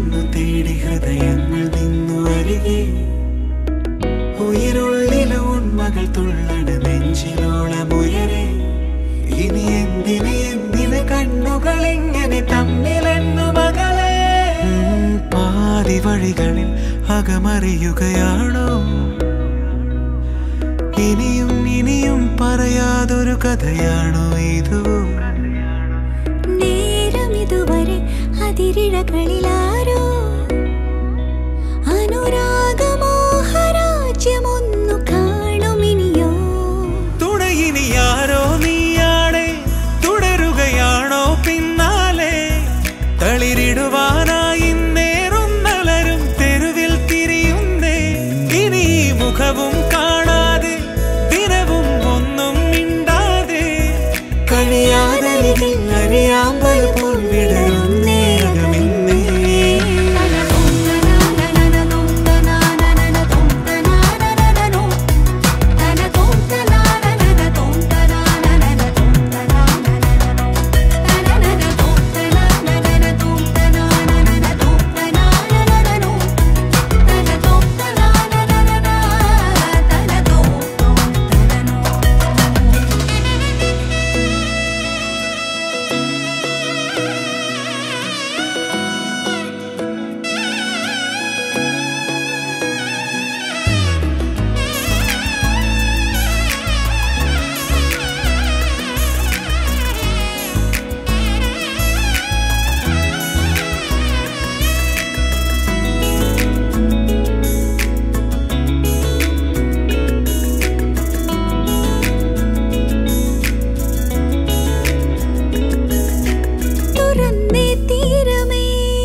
ഒന്നു തേടി ഹൃദയങ്ങൾ നിന്നു അരികെ ഉயிருള്ളിലെ ഉണ്മകൾ തുള്ളണ നെഞ്ചിലോളമുയരെ ഇനി എന്തിന് എന്തിന് കണ്ണുകൾ ഇങ്ങനെ തമ്മിലെന്നു മകളെ ഉം, പാതി വഴികളിൽ അകമറിയുകയാണോ ഇനിയും ഇനിയും പറയാതൊരു കഥയാണോ ഇതോ നേരം ഇതുവരെ അതിരിഴകളിലാരോ അനുരാഗമോഹരാജ്യമൊന്നു കാണുമിനിയോ തുണയിനി ആരോ നീയാണേ തുടരുകയാണോ പിന്നാലെ തളിരിടുവാനായി നേറുന്നലരും തെരുവിൽ തിരിയുന്നേ ഇനി ഈ മുഖവും കാണാതെ ദിനവും ഒന്നും മിണ്ടാതെ കഴിയാതരികിൽ അറിയാമ്പൽ പോൽ വിടരുന്നേ അകമിന്നേ തുറന്നേ തീരമേ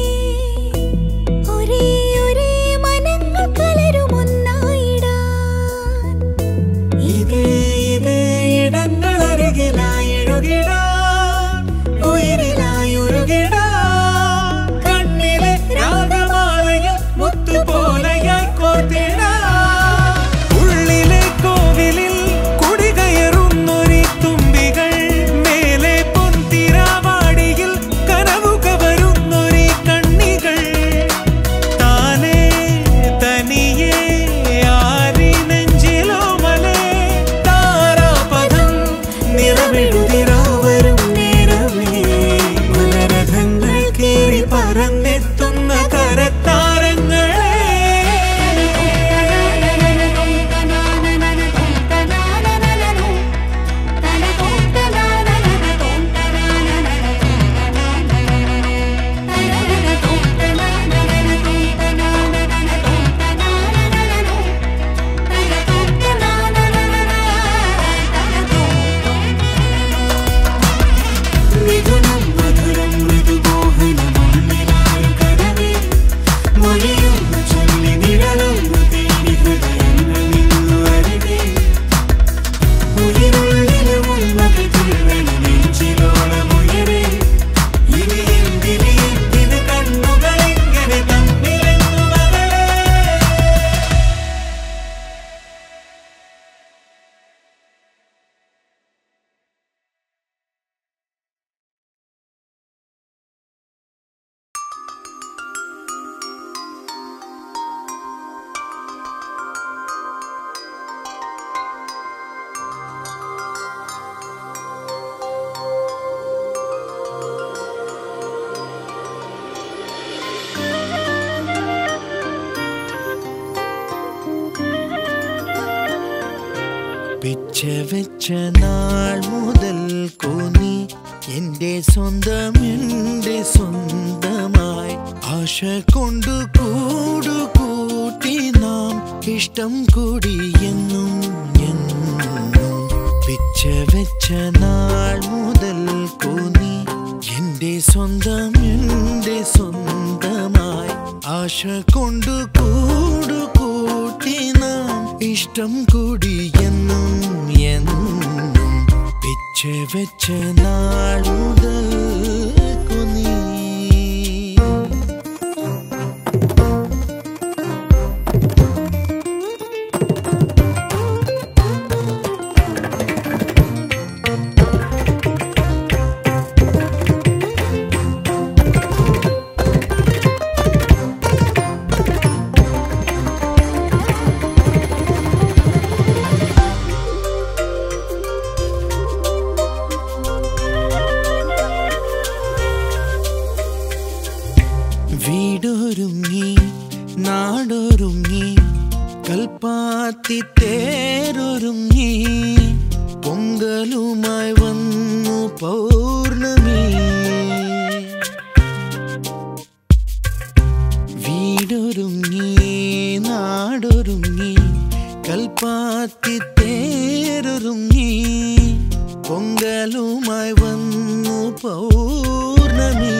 ഒരേ ഒരേ മനങ്ങൾ കലരുമൊന്നായിടാൻ ഇതേ ഇതേ ഇടങ്ങളരികിലായി എഴുകിടാൻ ഉയിരിലായി ഉരുകിടാൻ കണ്ണിലെ രാഗമാലയിൽ മുത്തുപോലെയായി കോർത്തിടാൻ ഉള്ളിലെ കോവിലിൽ കുടികയറുന്നൊരി തുമ്പികൾ മേലെ പൊന്തിരാവാടിയിൽ കനവുക വരുന്നൊരി കണ്ണികൾ താനേ തനിയേ ആരി നെഞ്ചിലോ മലേ താരാപഥം നിറമെഴുതിരാവരും നേരമേ മലരഥങ്ങൾ കീറി പറന്നെത്തുന്ന കരത്താരങ്ങളെ മിഥുനം മധുരം മൃദുമോഹനമുള്ളിലാരു കനവേ മൊഴിയൊന്നു ചൊല്ലി നിഴലൊന്നു തേടി ഹൃദയങ്ങൾ നിന്നു അരികെ ഉயிருള്ളിലെ ഉൾമകൾ തുള്ളണ നെഞ്ചിലോളമുയരെ ഇനി എന്തിന് എന്തിന് കണ്ണുകൾ ഇങ്ങനെ തമ്മിലെന്നു മകളെ പിച്ച വെച്ച നാൾ മുതൽ കൂനി എന്റെ സ്വന്തം എന്റെ സ്വന്തമായി ആശ കൊണ്ടു കൂടു കൂട്ടി നാം ഇഷ്ടം കൂടി എന്നും എന്നും പിച്ച വെച്ച നാൾ മുതൽ കൂനി എന്റെ സ്വന്തം എന്റെ സ്വന്തമായി ആശ കൊണ്ടു കൂടു കൂട്ടി നാം ഇഷ്ടം കൂടി എന്നും എന്നും പിച്ച വെച്ച നാൾ മുതൽ കുനീ വീടൊരുങ്ങി നാടൊരുങ്ങി കൽപ്പാത്തി തേരൊരുങ്ങി പൊങ്കലുമായി വന്നു പൗർണമി വീടൊരുങ്ങി നാടൊരുങ്ങി കൽപ്പാത്തി തേരൊരുങ്ങി പൊങ്കലുമായി വന്നു പൗർണമി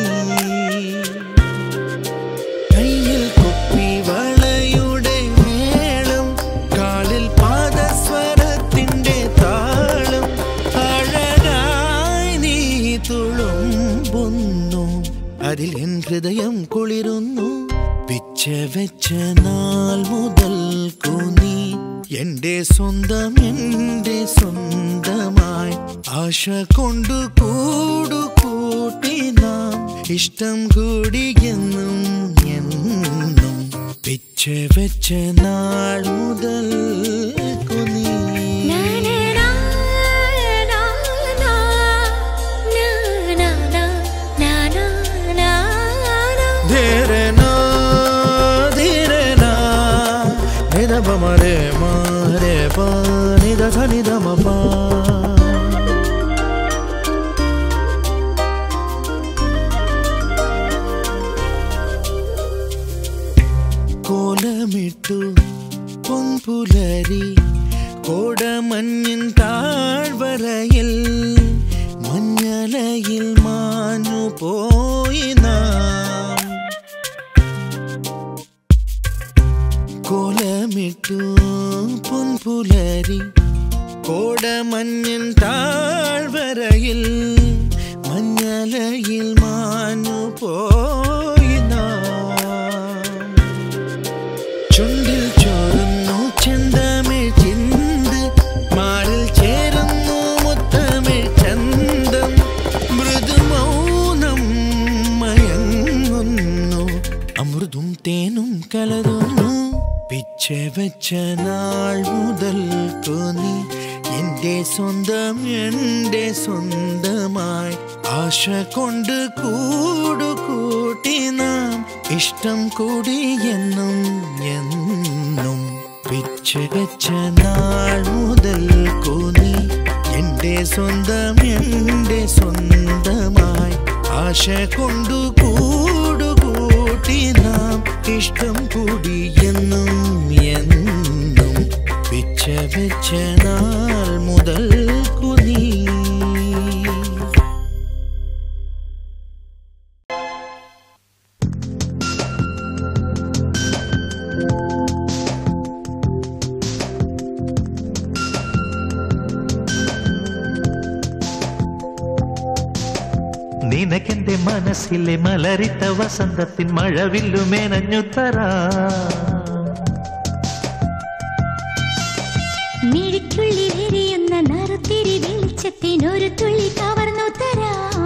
കയ്യിൽ കുപ്പി വളയുടെ മേളം കാലിൽ പാദസ്വരത്തിന്റെ താളം അഴകായി നീ തുളുമ്പുന്നു അതിൽ എൻ ഹൃദയം കുളിരുന്നു പിച്ച വെച്ച നാൾ മുതൽ നീ എന്റെ സ്വന്തം എന്റെ സ്വന്തമായി ആശ കൊണ്ടു കൂടു കൂട്ടി നാം ഇഷ്ടം കൂടിയെന്നും എന്നും പിച്ച വെച്ച നാൾ മുതൽ നീ Na na na na na na na na na na na ധീരെ നാ, ധീരെ നാ, നിധ പ മ രെ മ രെ പ, നിധ ധ നിധ മ പ. കോലമിട്ടു പൊൻപുലരി കോടമഞ്ഞിൻ താഴ്വരയിൽ മഞ്ഞലയിൽ മാഞ്ഞു പോയി നാം കോലമിട്ടു പൊൻപുലരി കോടമഞ്ഞിൻ താഴ്വരയിൽ മഞ്ഞലയിൽ മാഞ്ഞു പോയി നാം ചുണ്ടിൽ ചോരുന്നു ചെന്തമിഴ് ചിന്ത് മാറിൽ ചേരുന്നു മുത്തമിഴ് ചന്തം മൃദുമൗനം മയങ്ങുന്നു അമൃതും തേനും കലരുന്നു പിച്ച വെച്ച നാൾ മുതൽ തോന്നി എന്റെ സ്വന്തം എന്റെ സ്വന്തമായി ആശ കൊണ്ട് കൂടു കൂട്ടി നാം ഇഷ്ടം കൂടി എന്നും എന്നും പിച്ച വെച്ച നാൾ മുതൽ കൂന്നി എന്റെ സ്വന്തം എന്റെ സ്വന്തമായി ആശ കൊണ്ടു കൂടു കൂട്ടി നാം ഇഷ്ടം കൂടി എന്നും എന്നും പിച്ച വെച്ച നാൾ മുതൽ കുനീ നിനക്കെന്റെ മനസ്സിലെ മലരിത്ത വസന്തത്തിൻ മഴവില്ലു മേനഞ്ഞു തരാ മിഴിക്കുള്ളിൽ എരിയുന്ന നറുത്തിരി വെളിച്ചത്തിനൊരു തുള്ളി കവർന്നു തരാം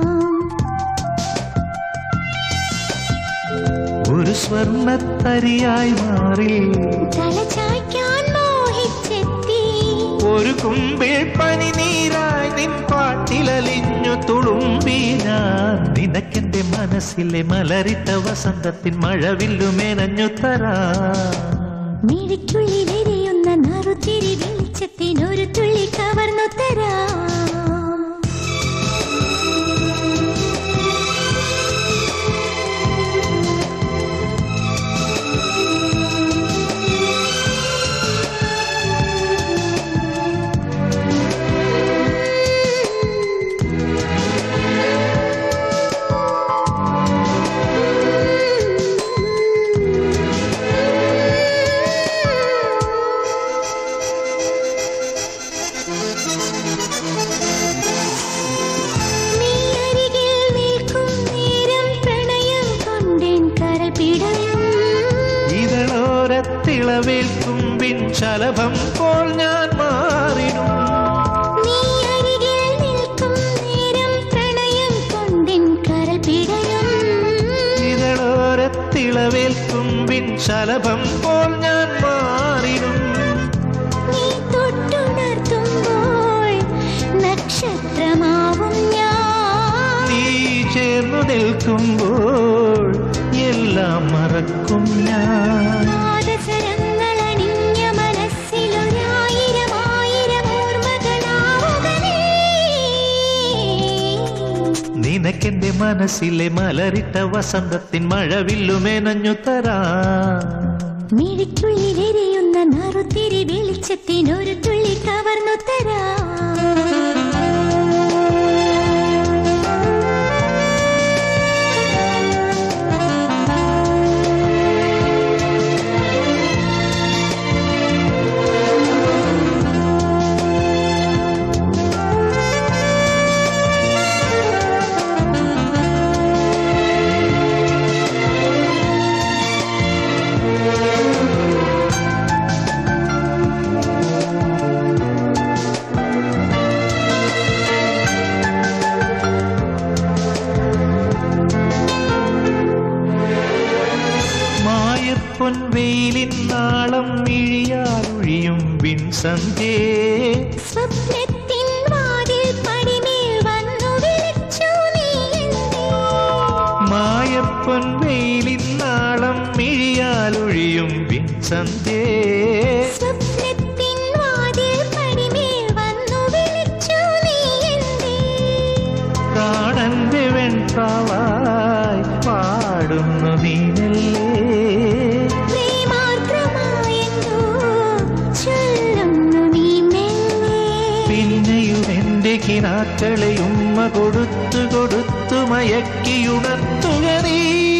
ഒരു സ്വർണത്തരിയായി മാറി തലചായ്ക്കാൻ മോഹിച്ചെത്തി ഒരു കുമ്പിൾ പനി നീരായി നിൻ പാട്ടിലലിഞ്ഞു തുളുമ്പി ഞാൻ നിനക്കെന്റെ മനസ്സിലെ മലരിത്ത വസന്തത്തിൻ മഴവില്ലു മേനഞ്ഞു തരാ മിഴിക്കുള്ളിൽ എരിയുന്ന നറുത്തിരി വെളിച്ചത്തിനൊരു തുള്ളി കവർന്നു തരാം നീ അരികിൽ നിൽക്കും നേരം പ്രണയം കൊണ്ടേൻ കരൾ പിടയും ഇതളോരത്തിളവേൽക്കുമ്പിൻ ശലഭം പോൽ ഞാൻ മാറിടും നീ അരികിൽ നിൽക്കും നേരം പ്രണയം കൊണ്ടേൻ കരൾ പിടയും ഇതളോരത്തിളവേൽക്കുമ്പിൻ ശലഭം പോൽ ഞാൻ മാറിടും നീ തൊട്ടുണർത്തുമ്പോൾ നക്ഷത്രമാവും ഞാൻ നീ ചേർന്നു നിൽക്കുമ്പോൾ എല്ലാം മറക്കും ഞാൻ പാദസരങ്ങളണിഞ്ഞ മനസ്സിലൊരായിരം ആയിരം ഓർമ്മകളാവുകനേ. നിനക്കെന്റെ മനസ്സിലെ മലരിട്ട വസന്തത്തിൻ മഴവില്ലുമേനഞ്ഞു തരാ മിഴിക്കുള്ളിലെരിയുന്ന നറുത്തിരി വെളിച്ചത്തിനൊരു തുള്ളി കവർന്നു തരാം മായപ്പൊൻ വെയിലിൻ നാളം മിഴിയാലൊഴിയും വിൻസന്ധ്യേ സ്വപ്നത്തിൻ വാതിൽ പടിമേൽ വന്നു വിളിച്ചു നീ എന്നെ. മായപ്പൊൻ വെയിലിൻ നാളം മിഴിയാലൊഴിയും വിൻസന്ധ്യേ സ്വപ്നത്തിൻ വാതിൽ പടിമേൽ വന്നു വിളിച്ചു നീ എന്നെ. പ്രാണന്റെ വെൺപാവായി പാടുന്നു നീനല്ലേ പ്രേമാർദ്രമായെന്തോ ചൊല്ലുന്നു നീ മെല്ലെ. പിന്നെയും എന്റെ കിനാക്കളെ ഉമ്മ കൊടുത്തു കൊടുത്തു മയക്കിയുണർത്തുക നീ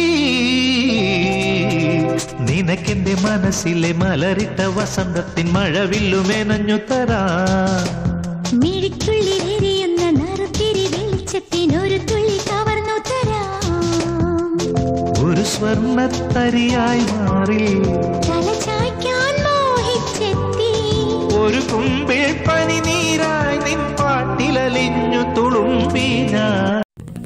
നിനക്കെന്റെ മനസ്സിലെ മലരിട്ട വസന്തത്തിൻ മഴവില്ലുമേനഞ്ഞു തരാ മിഴിക്കുള്ളിലെരിയുന്ന നറുത്തിരി വെളിച്ചത്തിനൊരു തുള്ളി കവർന്നു തരാം ഒരു സ്വർണത്തരിയായി മാറി തല ചായ്ക്കാൻ മോഹിച്ചെത്തി ഒരു കുമ്പിൾ പനി നീരായി നിൻ പാട്ടിലലിഞ്ഞു തുളുമ്പി ഞാൻ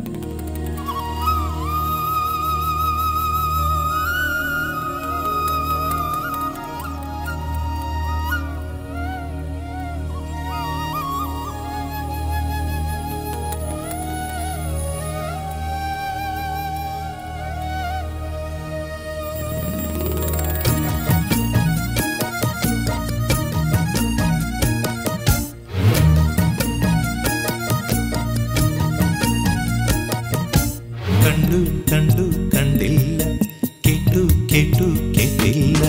കണ്ടു കണ്ടു കണ്ടില്ല കേട്ടു കേട്ടു കേട്ടില്ല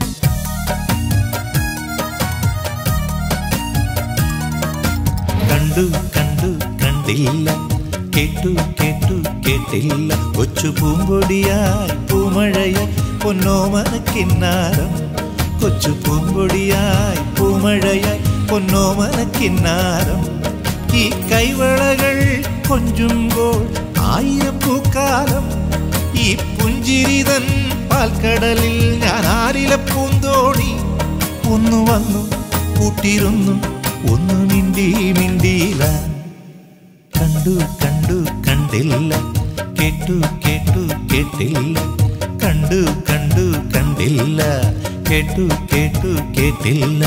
കണ്ടു കണ്ടു കണ്ടില്ല കേട്ടു കേട്ടു കേട്ടില്ല കൊച്ചു പൂമ്പൊടിയായി പൂമഴയായി പൊന്നോമന കിന്നാരം കൊച്ചു പൂമ്പൊടിയായി പൂമഴയായി പൊന്നോമന കിന്നാരം ഈ കൈവളകൾ കൊഞ്ചുമ്പോൾ ആയിരം പൂക്കാലം ഈ പുഞ്ചിരിതൻ പാൽക്കടലിൽ ഞാൻ ആരില പൂന്തോണി ഒന്നു വന്നു കൂട്ടിരുന്നു ഒന്നു മിണ്ടി മിണ്ടിയില്ല കണ്ടു കണ്ടു കണ്ടില്ല കേട്ടു കേട്ടു കേട്ടില്ല കണ്ടു കണ്ടു കണ്ടില്ല കേട്ടു കേട്ടു കേട്ടില്ല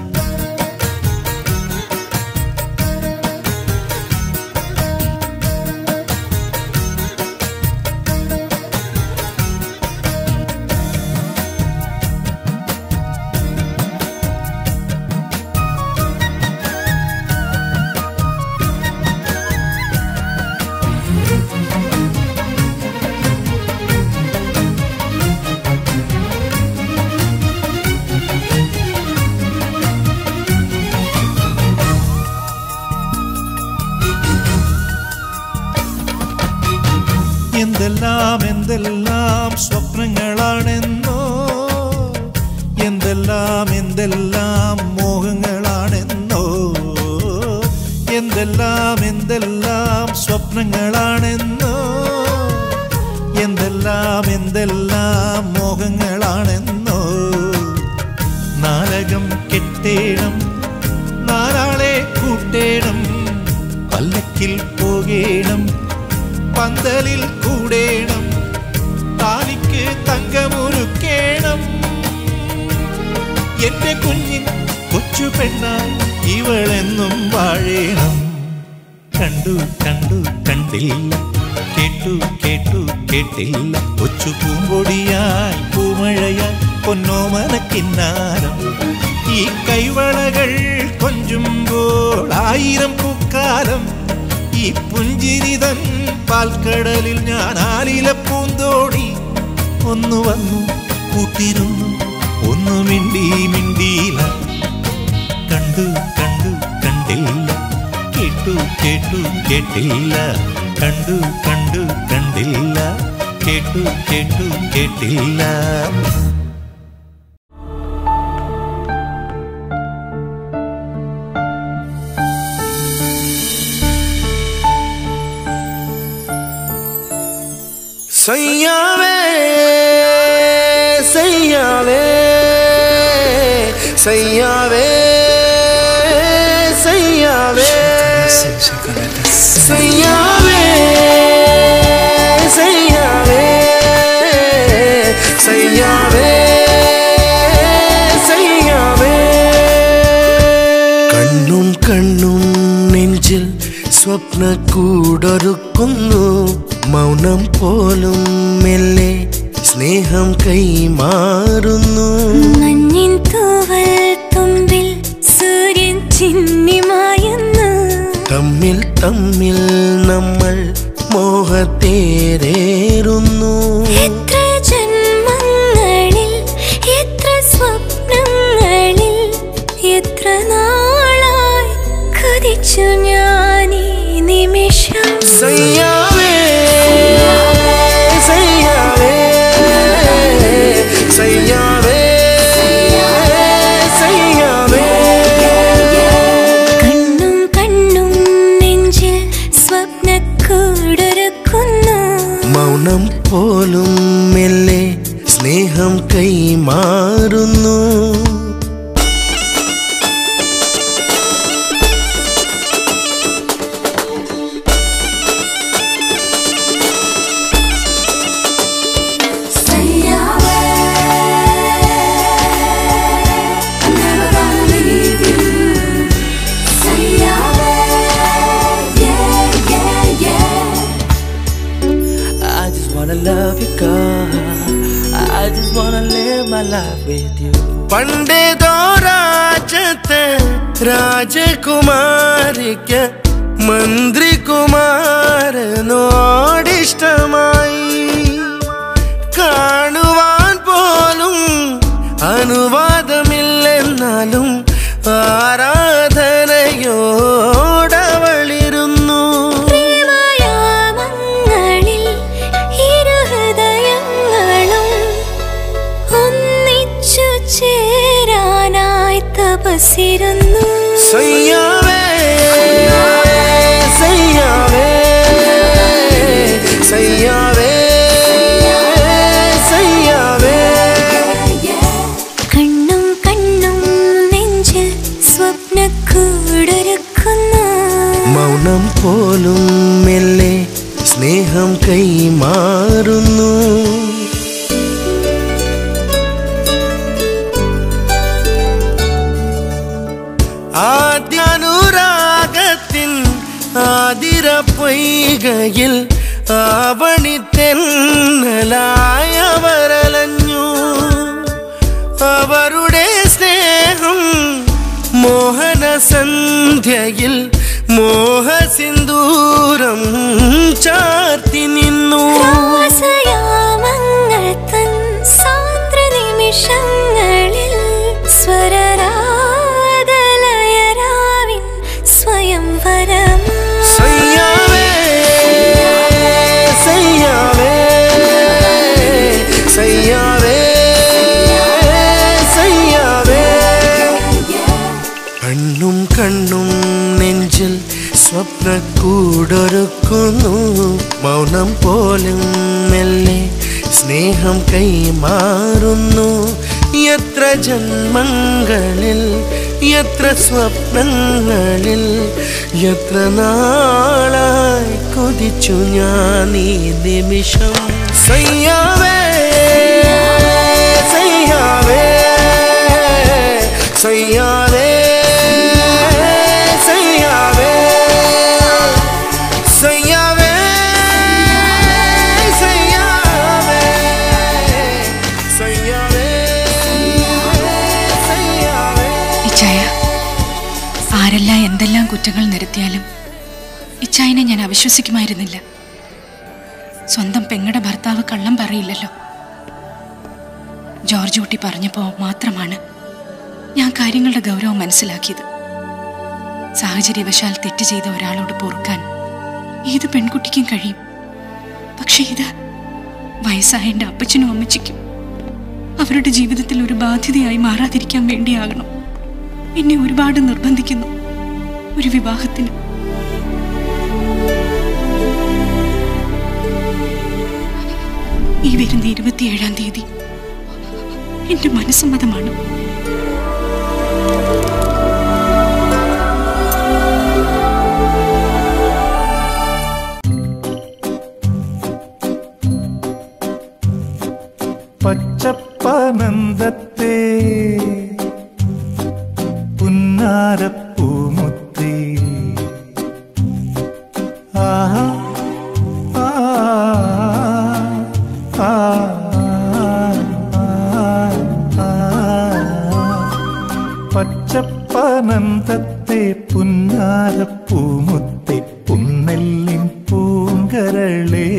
എന്തെല്ലാം എന്തെല്ലാം സ്വപ്നങ്ങളാണെന്നോ എന്തെല്ലാം എന്തെല്ലാം മോഹങ്ങളാണെന്നോ എന്തെല്ലാം എന്തെല്ലാം സ്വപ്നങ്ങളാണെന്നോ എന്തെല്ലാം എന്തെല്ലാം മോഹങ്ങളാണെന്നോ നാലകം കെട്ടേണം നാലാളെ കൂട്ടേണം പല്ലക്കിൽ പോകേണം പന്തലിൽ കൂടേണം താലിക്ക് തങ്കമൊരുക്കേണം എന്റെ കുഞ്ഞിൻ കൊച്ചു പെണ്ണായി ഇവളെന്നും വാഴേണം കണ്ടു കണ്ടു കണ്ടില്ല കേട്ടു കേട്ടു കേട്ടില്ല കൊച്ചു പൂമ്പൊടിയായി പൂമഴയായി പൊന്നോമനക്കിന്നാരം ഈ കൈവളകൾ കൊഞ്ചുമ്പോൾ ആയിരം പൂക്കാലം ഈ പുഞ്ചിരിതൻ പാൽക്കടലിൽ ഞാൻ ആലില പൂന്തോടി ഒന്നു വന്നു കൂട്ടിരുന്നു ഒന്നു മിണ്ടി മിണ്ടിയില്ല കണ്ടു കണ്ടു കണ്ടില്ല കേട്ടു കേട്ടു കേട്ടില്ല കണ്ടു കണ്ടു കണ്ടില്ല കേട്ടു കേട്ടു കേട്ടില്ല സയ്യാവേ സയ്യാവേ സയ്യാവേ സയ്യാവേ സയ്യാവേ സയ്യാവേ സയ്യാവേ സയ്യാവേ കണ്ണും കണ്ണും നെഞ്ചിൽ സ്വപ്ന കൂടൊരുക്കുന്നു മൗനം പോലും മെല്ലെ സ്നേഹം കൈമാറുന്നു മഞ്ഞിൻ തൂവൽ തുമ്പിൽ സൂര്യൻ ചിന്നിമായുന്നു തമ്മിൽ തമ്മിൽ നമ്മൾ മോഹത്തേരേറുന്നു എത്ര ജന്മങ്ങളിൽ എത്ര സ്വപ്നങ്ങളിൽ എത്ര നാളായി കൊതിച്ചു ഞാൻ ഈ നിമിഷം സയ്യാവേ സയ്യാവേ സയ്യാവേ സയ്യാവേ കണ്ണും കണ്ണും നെഞ്ചിൽ സ്വപ്നക്കൂടൊരുക്കുന്നു മൗനം പോലും മെല്ലെ സ്നേഹം കൈമാറുന്നു I just wanna love you, girl. I just wanna live my life with you. പണ്ടേതോ രാജ്യത്തെ രാജകുമാരിക്ക് മന്ത്രികുമാരനോടിഷ്ടമായി കാണുവാൻ പോലും അനുവാദമില്ലെന്നാലും ആരാധനയോടവളിരുന്നു പ്രേമയാമങ്ങളിൽ ഇരുഹൃദയങ്ങളും ഒന്നിച്ചു ചേരാനായി തപസിരുന്നു സയ്യാവേ സയ്യാവേ സയ്യാവേ സയ്യാവേ കണ്ണും കണ്ണും നെഞ്ചിൽ സ്വപ്നക്കൂടൊരുക്കുന്നു മൗനം പോലും മെല്ലെ സ്നേഹം കൈമാറുന്നു ആദ്യാനുരാഗത്തിൻ ആതിര പൊയ്കയിൽ ആവണി തെന്നലായവരലഞ്ഞു അവരുടെ സ്നേഹം മോഹന സന്ധ്യയിൽ മോഹസിന്ദൂരം ചാർത്തി നിന്നു രാസയാമങ്ങൾ തൻ സാന്ദ്ര നിമിഷങ്ങളിൽ സ്വരരാഗലയരാവിൻ സ്വയംവരം സയ്യാവേ സയ്യാവേ സയ്യാവേ സയ്യാവേ കണ്ണും കണ്ണും നെഞ്ചിൽ സ്വപ്ന കൂടൊരുക്കുന്നു മൗനം പോലും മെല്ലെ സ്നേഹം കൈമാറുന്നു എത്ര ജന്മങ്ങളിൽ എത്ര സ്വപ്നങ്ങളിൽ എത്ര നാളായി കൊതിച്ചു ഞാൻ ഈ നിമിഷം സയ്യാവേ സയ്യാവേ സയ്യാവേ സയ്യാവേ സയ്യാവേ കുറ്റങ്ങൾ നിരത്തിയാലും ഇച്ചായനെ ഞാൻ അവിശ്വസിക്കുമായിരുന്നില്ല സ്വന്തം പെങ്ങടെ ഭർത്താവ് കള്ളം പറയില്ലല്ലോ ജോർജ് കുട്ടി പറഞ്ഞപ്പോൾ മാത്രമാണ് ഞാൻ കാര്യങ്ങളുടെ ഗൗരവം മനസ്സിലാക്കിയത് സാഹചര്യവശാൽ തെറ്റ് ചെയ്ത ഒരാളോട് പൊറുക്കാൻ ഏത് പെൺകുട്ടിക്കും കഴിയും പക്ഷേ ഇത് വയസ്സായ എൻ്റെ അപ്പച്ചനും അമ്മച്ചിക്കും അവരുടെ ജീവിതത്തിൽ ഒരു ബാധ്യതയായി മാറാതിരിക്കാൻ വേണ്ടിയാകണം എന്നെ ഒരുപാട് നിർബന്ധിക്കുന്നു ഒരു വിവാഹത്തിന് ഈ വരുന്ന ഇരുപത്തിയേഴാം തീയതി എന്റെ മനസ്സമ്മതമാണ് പച്ചപ്പനന്ദത്തെ പുന്നാരപ്പൂമുത്തി ആഹാ ആ ആ പച്ചപ്പനന്ദത്തെ പുന്നാരപ്പൂമുത്തെ പുന്നെല്ലിൻ പൂങ്കരളേ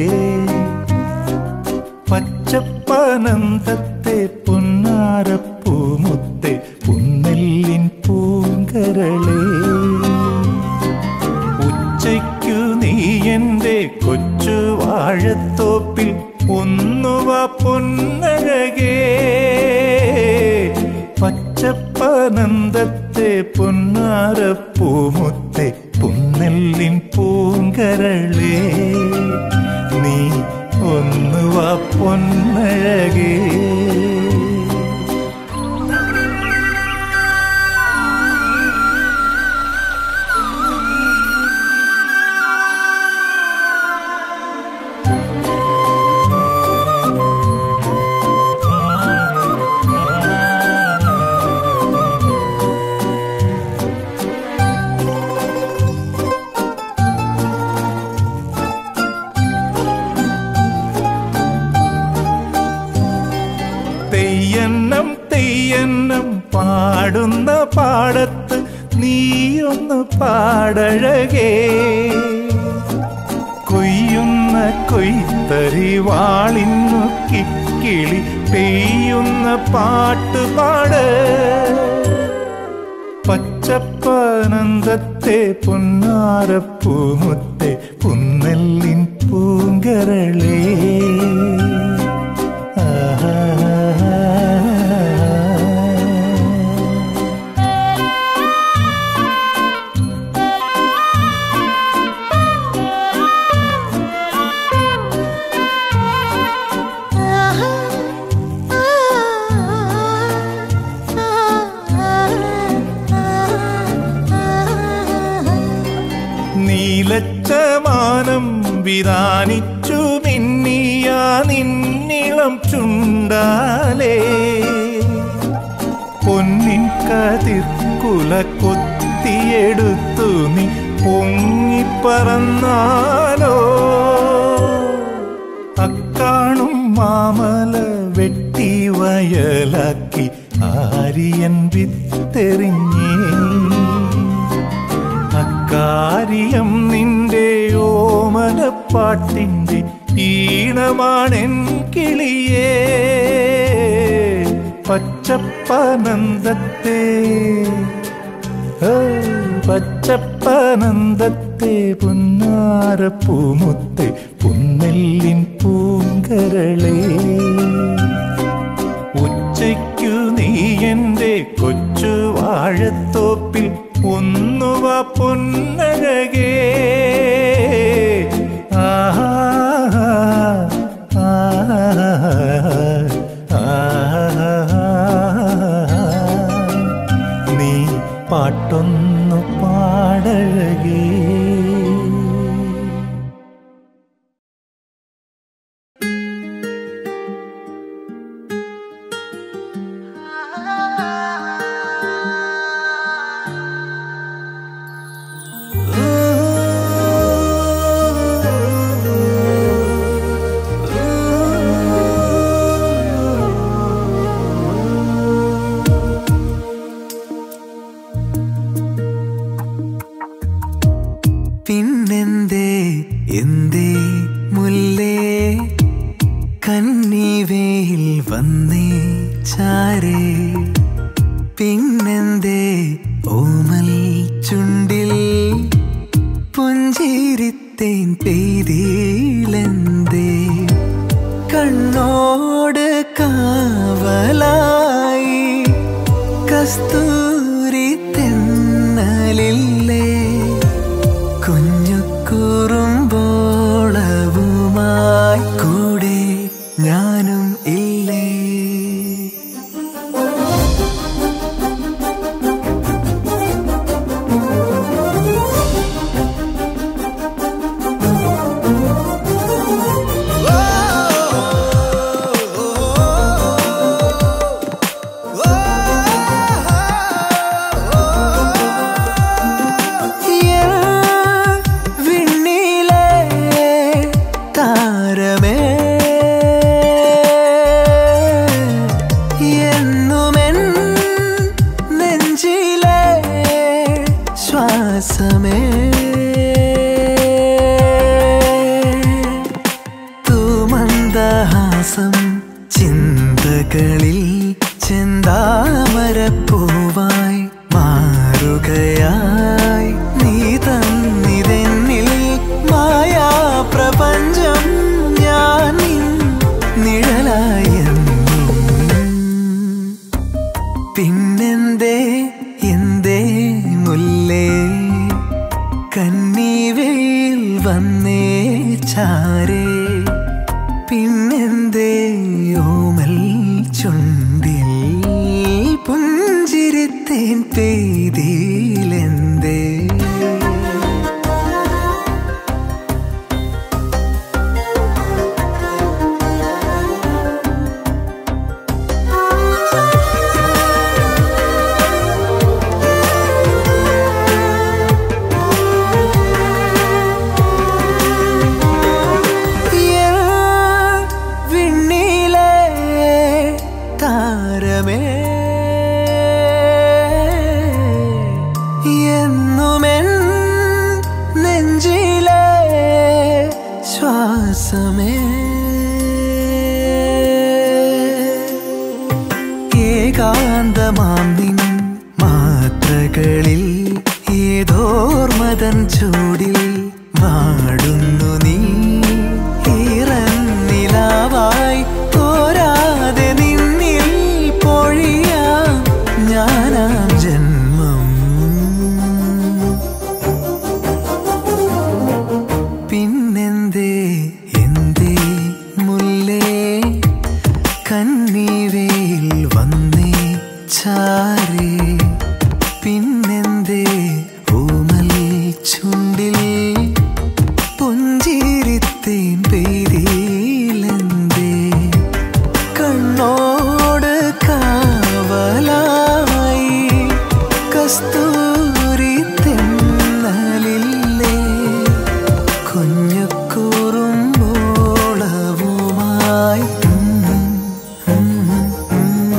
പച്ചപ്പനന്തത്തെ പുന്നാരപ്പൂമുത്തെ പുന്നെല്ലിൻ പൂങ്കരളേ ഉച്ചയ്ക്കു നീ എൻ്റെ കൊച്ചു വാഴത്തോപ്പിൽ ഒന്നുവ പൊന്നഴകേ പച്ചപ്പനന്തത്തെ പൊന്നാരപ്പൂമുത്തെ പുന്നെല്ലിൻ പൂങ്കരളേ നീ ഒന്നുവ പൊന്നഴകേ തെയ്യന്നം തെയ്യന്നം പാടുന്ന പാടത്ത് നീയൊന്ന് പാടഴകേ കൊയ്യുന്ന കൊയ്ത്തരി വാളിന്നു കിക്കിളി പെയ്യുന്ന പാട്ടുപാട് പച്ചപ്പനന്ദത്തെ പൊന്നാരപ്പൂമുത്തെ പുന്നെല്ലിൻ പൂങ്കരളേ നീലച്ചമാനം വിധാനിച്ചു മിന്നിയ നിന്നിളം ചുണ്ടാലേ പൊന്നിൻ കതിർക്കുല കൊത്തിയെടുത്തു നീ പൊങ്ങിപ്പറന്നാലോ അക്കാണും മാമല വെട്ടി വയലാക്കി ആര്യൻ വിത്തെറിഞ്ഞേ അക്കാര്യം നിന്റെ ഓമനപ്പാട്ടിൻ്റെ ഈണമാണെൻ കിളിയേ പച്ചപ്പനന്ദത്തെ ഏ, പച്ചപ്പനന്ദത്തെ പുന്നാരപ്പൂമുത്തെ പുന്നെല്ലിൻ പൂങ്കരളേ ഉച്ചയ്ക്കു നീ എൻ്റെ കൊച്ചു വാഴത്തോപ്പിൽ ഒന്നുവ പൊന്നഴകേ ആഹാ നീ പാട്ടൊന്നു പാടഴകേ ചാരേ പിന്നെന്തേ ഓമൽ ചുണ്ടിൽ പുഞ്ചിരിത്തേൻ പെയ്തിലെന്തേ കണ്ണോട് കാവലായി കസ്തൂരി തെന്നലില്ലേ കുഞ്ഞു കുറുമ്പോളവുമായി കൂടെ ഞാനും ഇല്ലേ വിണ്ണിലെ താരമേ എന്നുമെൻ നെഞ്ചിലെ ശ്വാസമേ തൂമന്ദഹാസം ചിന്തകളിൽ ചെന്താമരപ്പൂവായി മാറുകയായി നീ തന്നിതെന്നിൽ മായാ പ്രപഞ്ചം ഞാൻ നിൻ നിഴലായെന്നും പിന്നെന്തേ എന്തേ മുല്ലേ കന്നീവയിൽ വന്നേ ചാരേ പിന്നെന്തേ ഓമൽ ചുണ്ടിൽ പുഞ്ചിരിത്തേൻ പെയ്തിലെന്തേ വിണ്ണിലെ താരമേ എന്നുമെൻ നെഞ്ചിലെ ശ്വാസമേ ഏകാന്തമാം നിൻ മാത്രകളിൽ ഏതോർമതൻ ചൂടിൽ വാടുന്നു നീ ഈറന്നിലാവായി തോരാതെ നിന്നിൽ പൊഴിയാം ഞാനാം ജന്മം പിന്നെന്തേ എന്തേ മുല്ലേ കന്നീവേൽ വന്നേ ചാരേ പിന്നെന്തേ ഓമൽ ചുണ്ടിൽ പുഞ്ചിരിത്തേൻ പെയ്തിലെന്തേ കണ്ണോട് കാവലായി കസ്തൂരി തെന്നലില്ലേ കുഞ്ഞു കുറുമ്പോളവുമായി ഉം, ഉം, ഉം.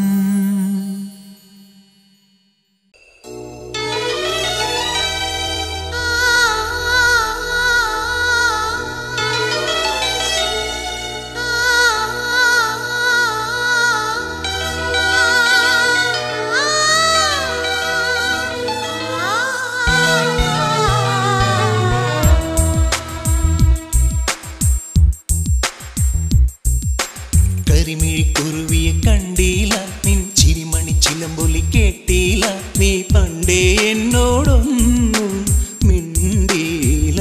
കരിമിഴിക്കുരുവിയെ കണ്ടീല നിൻ ചിരിമണി ചിലമ്പൊലി കേട്ടീല നീ പണ്ടേ എന്നോടൊന്നും മിണ്ടീല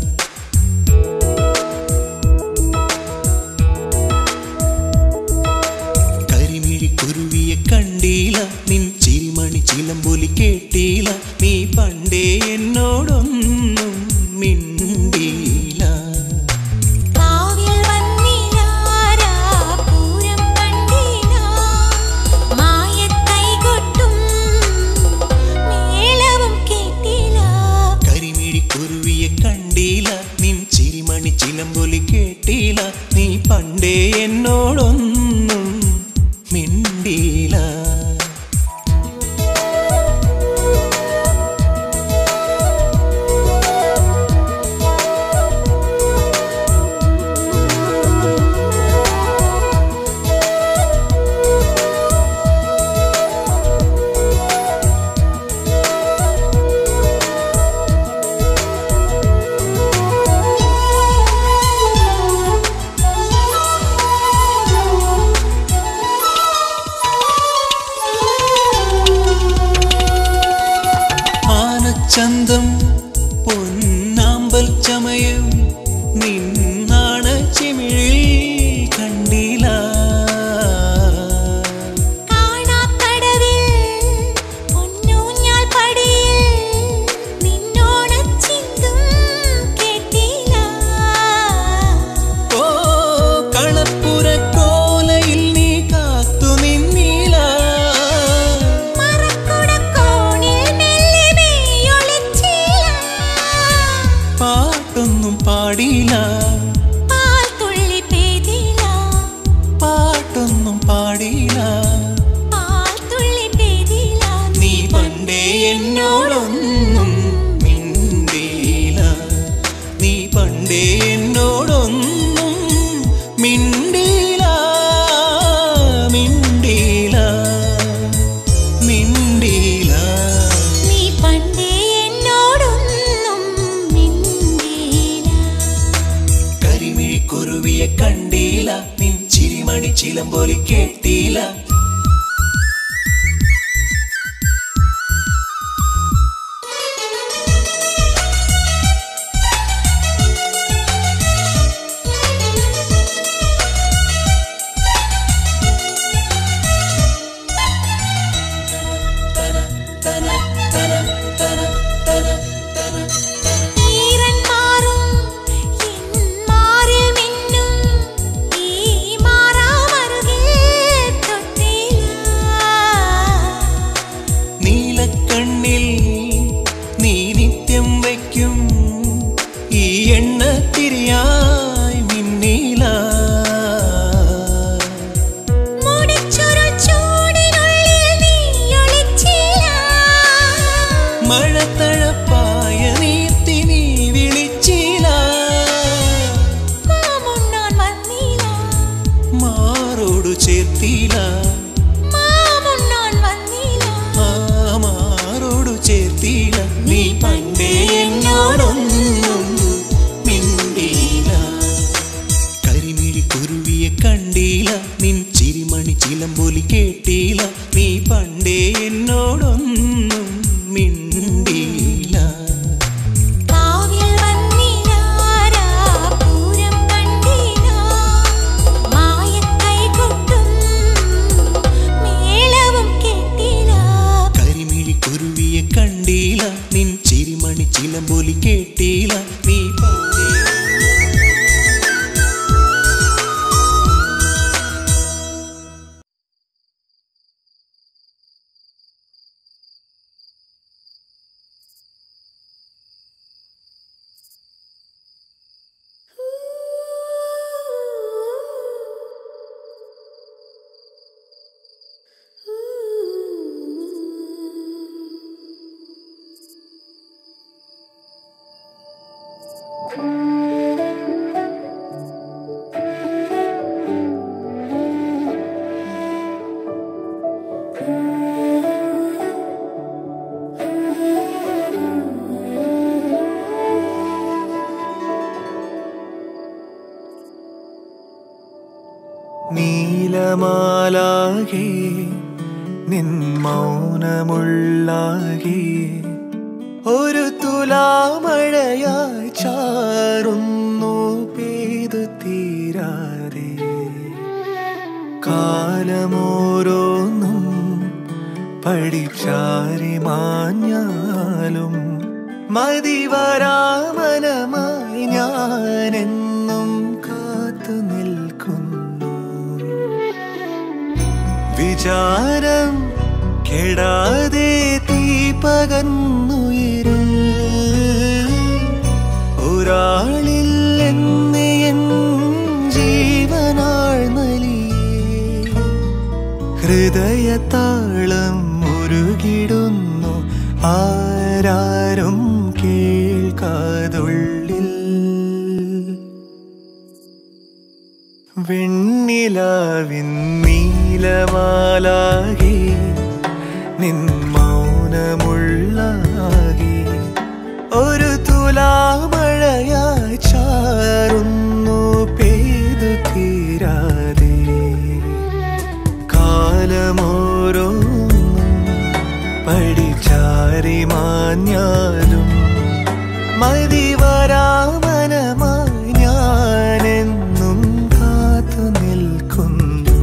കരിമിഴിക്കുരുവിയെ കണ്ടീല നിൻ ചിരിമണി ചിലമ്പൊലി കേട്ടീല നീ പണ്ടേ എന്നോടൊന്നും മിണ്ടീല കാവിൽ വന്നിലാരാ പൂരം കണ്ടിനാ വന്നീല പാൽത്തുള്ളി പെയ്തില്ല നീ പണ്ടേ എന്നോടൊന്നും മിണ്ടീല നീ പണ്ടേ എന്നോടൊന്നും മിണ്ടീല മിണ്ടീല മിണ്ടീല നീ പണ്ടേ എന്നോടൊന്നും മിണ്ടിയില്ല കരിമിഴിക്കുരുവിയെ കണ്ടീല നിൻ ചിരിമണി ചിലമ്പൊലി കേട്ടീല ഈറൻ മാറും എൻ മാറിൽ മിന്നും ഈ മാറാമറുകിൽ തൊട്ടില്ല നീലക്കണ്ണിൽ നീ നിത്യം വയ്ക്കും ഈ എണ്ണത്തിരിയായി മിന്നീല മുടിച്ചുരുൾ ചൂടിനുള്ളിൽ നീ ഒളിച്ചില്ല മഴത്തഴപ്പായ നീർത്തി നീ വിളിച്ചില മാമുണ്ണാൻ വന്നില്ല മാറോടു ചേർത്തില മാമുണ്ണാൻ വന്നില്ല ആ മാറോടു ചേർത്തില നീ പണ്ടേ എന്നോടൊന്നും മിണ്ടീല കരിമിഴി കുരുവിയെ കണ്ടീല നിൻ ചിരിമണി ചിലമ്പൊലി കേട്ടീല നീ പണ്ടേ എന്നോടൊന്നും മിണ്ടീല കാവ്യൽ വന്നില്ല പൂരം കണ്ടില്ല മായക്കൈ കൊട്ടും മേളവും കേട്ടില്ല കരിമിഴി കുരുവിയെ കണ്ടീല നിൻ ചിരിമണി ചിലമ്പൊലി കേട്ടീല നീ പണ്ടേ നീലമാലാകെ നിൻ മൗനമുള്ളാകെ ഒരു തുലാമഴയായി ചാറുന്നു പെയ്തു തീരാതെ കാലമോരോന്നും പഠിച്ചാരി മാഞ്ഞാലും മതിവരാമനമായി ഞാനെന്നും കാത്തു നിൽക്കുന്നു വിചാരം കെടാതെ തീ പകർന്നുയരും ഒരാളിൽ എന്ന് എൻ ജീവനാൾ നലിയേ ഹൃദയതാളം മുരുകിടുന്നു ആരാരും കേൾക്കാതുള്ളിൽ വെണ്ണിലാവിൻ നീലമാലാകെ നിൻ മൗനമുള്ളാകെ ഒരു തുലാമഴയായി ചാറുന്നു പെയ്തു തീരാതെ കാലമോരോന്നും പഠിച്ചാരി മാഞ്ഞാലും മതിവരാമനമായി ഞാനെന്നും കാത്തു നിൽക്കുന്നു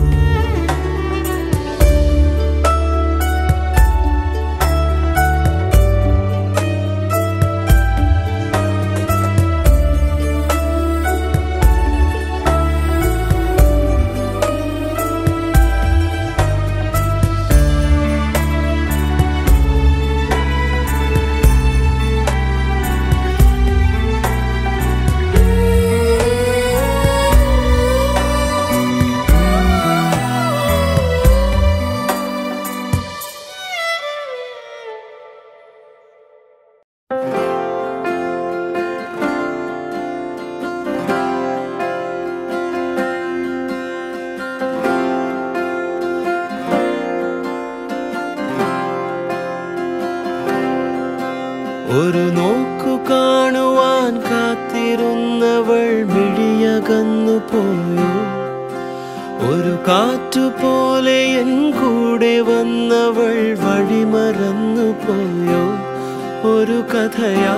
ഒരു നോക്കു കാണുവാൻ കാത്തിരുന്നവൾ മിഴിയകന്നു പോയോ ഒരു കാറ്റുപോലെ എൻ കൂടെ വന്നവൾ വഴിമറന്നു പോയോ ഒരു കഥയാ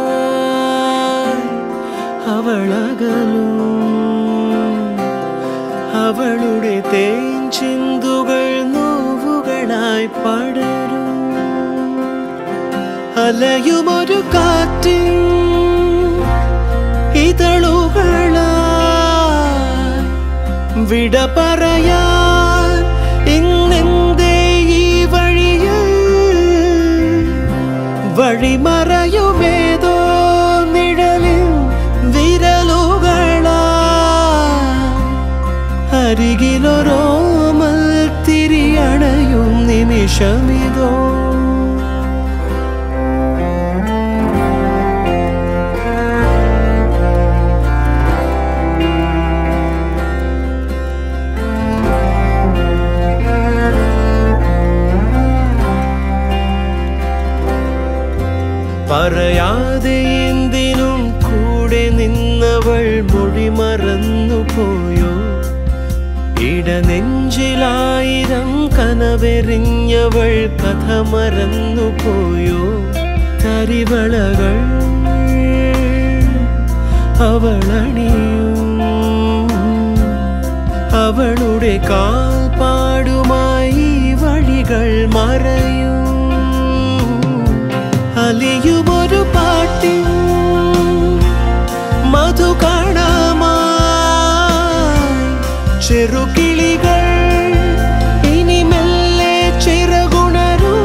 അവളകലും അവളുടെ തേൻ ചിന്തുകൾ നോവുകളായി പടരും അലയുമൊരു കാറ്റിൻ ഇതളുകളായി വിട പറയാൻ ഇന്നെന്തേ ഈ വഴിയിൽ വഴിമറയുമേതോ നിഴലിൽ വിരലുകളാ അരികിലൊരോമൽ തിരിയണയും നിമിഷമിതോ പറയാതെ എന്തിനും കൂടെ നിന്നവൾ മൊഴി മറന്നു പോയോ ഇടനെഞ്ചിലായിരം കനവെറിഞ്ഞവൾ കഥ മറന്നു പോയോ കരിവളകൾ അവളണിയും അവളുടെ കാൽപ്പാടുമായി വഴികൾ മറയും അലിയുമൊരു പാട്ടിൻ മധു കാണാമായി ചെറുകിളികൾ ഇനി മെല്ലെ ചിറകുണരും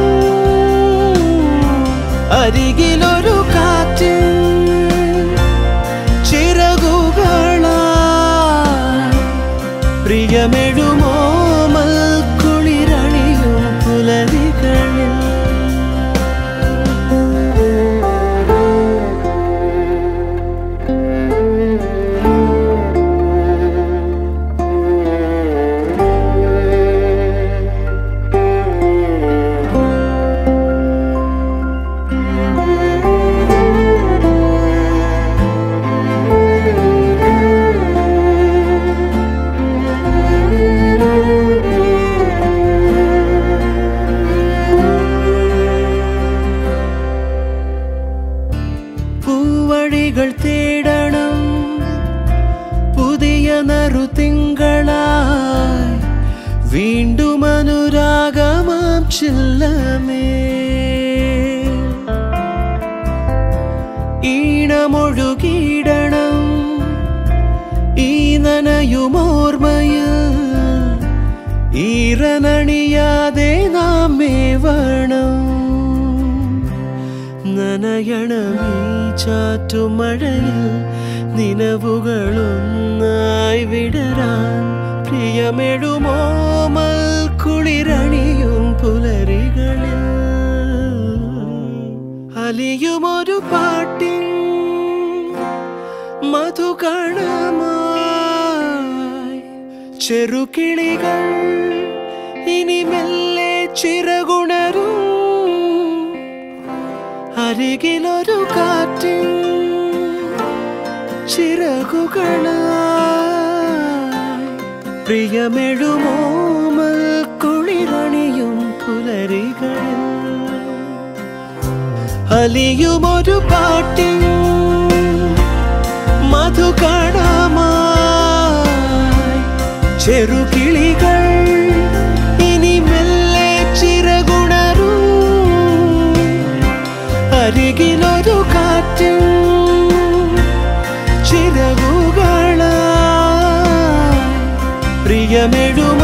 അരികിലൊരു കാറ്റ് ചിറകുകളായി പ്രിയമെഴുമോ മൽക്കുളിരണിയും പുലരികളിൽ പൂവഴികൾ തേടണം പുതിയ നറുതിങ്കളായി വീണ്ടും അനുരാഗമാം ചില്ലമേ ഈണമൊഴുകിയിടണം ഈ നനയുമോർമ്മയിൽ ഈറനണിയാതെ നാം മേവണം നനയണമീ ചാറ്റുമഴയിൽ നിലവുകളൊന്നായി വിടരാൻ പ്രിയമെഴുമോ കുളിരണിയും പുലരികളിൽ അലിയുമൊരു പാട്ടിൻ മധുകണമായി ചെറുകിളികൾ ഇനി മെല്ലെ ചിറകുണരും അരികിലൊരു കാറ്റിൻ ചിറകുകളായി പ്രിയമെഴുമോ കുളിരണിയും പുലരികളിൽ അലിയുമൊരു പാട്ടിൻ മധുകണമായി ചെറുകിളികൾ ഇനി മെല്ലെ ചിറകുണരും അരികിലൊരു കാറ്റ് ചിറകുകളായി പ്രിയമെഴുമ